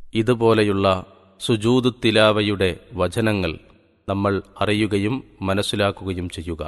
ഇതുപോലെയുള്ള സുജൂദ് തിലാവയുടെ വചനങ്ങൾ നമ്മൾ അറിയുകയും മനസ്സിലാക്കുകയും ചെയ്യുക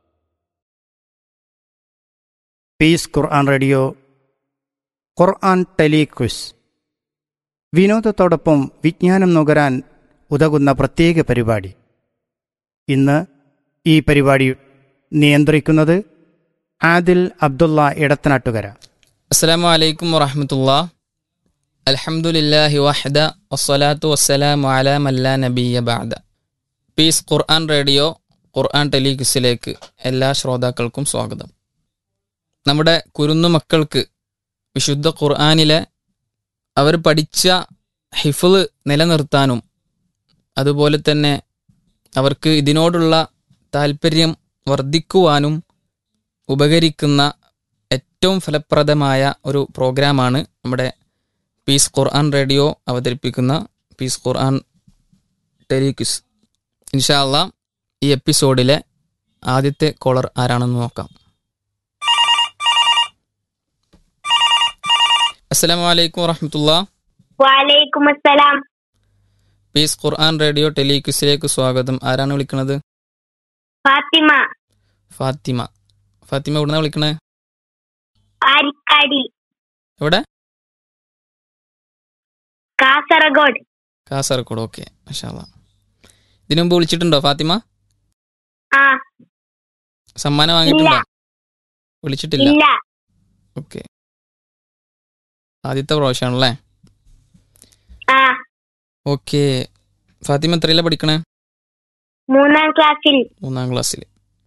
peace Quran radio Quran telequiz വിനോദത്തോടൊപ്പം വിജ്ഞാനം നുകരാൻ ഉതകുന്ന പ്രത്യേക പരിപാടി ഇന്ന് ഈ പരിപാടി നിയന്ത്രിക്കുന്നത് ആദിൽ അബ്ദുള്ള ഇടത്തനാട്ടുകര അസ്സാം വലൈക്കും വറഹമത്തുള്ള അൽഹംദുലില്ലാഹി വഹദ വസ്സലാത്തു വസ്സലാമു അലാ മല്ലാ നബിയ ബഅദ പീസ് ഖുർആൻ റേഡിയോ ഖുർആൻ ടെലിക്സിലേക്ക് എല്ലാ ശ്രോതാക്കൾക്കും സ്വാഗതം നമ്മുടെ കുരുന്നു മക്കൾക്ക് വിശുദ്ധ ഖുർആനിലെ അവർ പഠിച്ച ഹിഫ്ള് നിലനിർത്താനും അതുപോലെ തന്നെ അവർക്ക് ഇതിനോടുള്ള താല്പര്യം വർദ്ധിക്കുവാനും ഉപകരിക്കുന്ന ഏറ്റവും ഫലപ്രദമായ ഒരു പ്രോഗ്രാമാണ് നമ്മുടെ പീസ് ഖുർആൻ റേഡിയോ അവതരിപ്പിക്കുന്ന പീസ് ഖുർആൻ ടെലിക്വിസ് ഇൻഷാല്ല ഈ എപ്പിസോഡിലെ ആദ്യത്തെ കോളർ ആരാണെന്ന് നോക്കാം അസ്സലാമു അലൈക്കും വറഹമത്തുള്ള വാലൈക്കും അസ്സലാം പീസ് ഖുർആൻ റേഡിയോ ടെലിക്വിസിലേക്ക് സ്വാഗതം ആരാണ് വിളിക്കുന്നത് ഫാത്തിമ ഫാത്തിമ ഫാത്തിമ എവിടുന്നാ വിളിക്കണേ ആരിക്കാടി എവിടെ കാസർഗോഡ് കാസർഗോഡ് ഓക്കെ മഷാല്ല ഇതിനു മുമ്പ് വിളിച്ചിട്ടുണ്ടോ ഫാത്തിമ ആ സമ്മാനം വാങ്ങിയിട്ടുണ്ടോ വിളിച്ചിട്ടില്ല ഇല്ല ഓക്കെ ആദ്യത്തെ പ്രാവശ്യമാണല്ലേ ആ ഓക്കെ ഫാത്തിമ എത്രയിലാണ് പഠിക്കണേ മൂന്നാം ക്ലാസ്സിൽ മൂന്നാം ക്ലാസ്സിൽ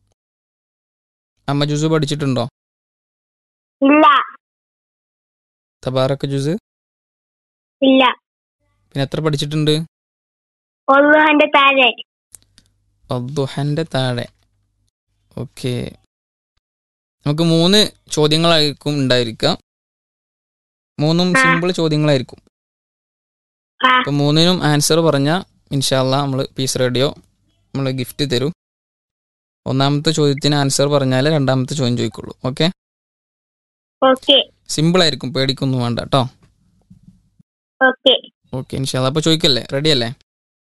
അമ്മ ജുസ് പഠിച്ചിട്ടുണ്ടോ ഇല്ല തബാറക്ക ജുസ് ഇല്ല പിന്നെ എത്ര പഠിച്ചിട്ടുണ്ട് ഒള്ളുഹന്റെ താഴെ അദ്ദുഹന്റെ താഴെ ഓക്കെ നമുക്ക് മൂന്ന് ചോദ്യങ്ങളായിരിക്കും ഉണ്ടായിരിക്കുക മൂന്നും ആ. സിമ്പിൾ ചോദ്യങ്ങളായിരിക്കും ആ അപ്പൊ മൂന്നിനും ആൻസർ പറഞ്ഞാൽ ഇൻഷാല്ല നമ്മൾ പീസ് റേഡിയോ നമ്മൾ ഗിഫ്റ്റ് തരും ഒന്നാമത്തെ ചോദ്യത്തിന് ആൻസർ പറഞ്ഞാൽ രണ്ടാമത്തെ ചോദ്യം ചോദിക്കുള്ളൂ ഓക്കെ ഓക്കെ സിമ്പിൾ ആയിരിക്കും പേടിക്കൊന്നും വേണ്ട കേട്ടോ ഓക്കെ ഓക്കെ ഇൻഷാല്ല അപ്പോൾ ചോദിക്കല്ലേ റെഡി അല്ലേ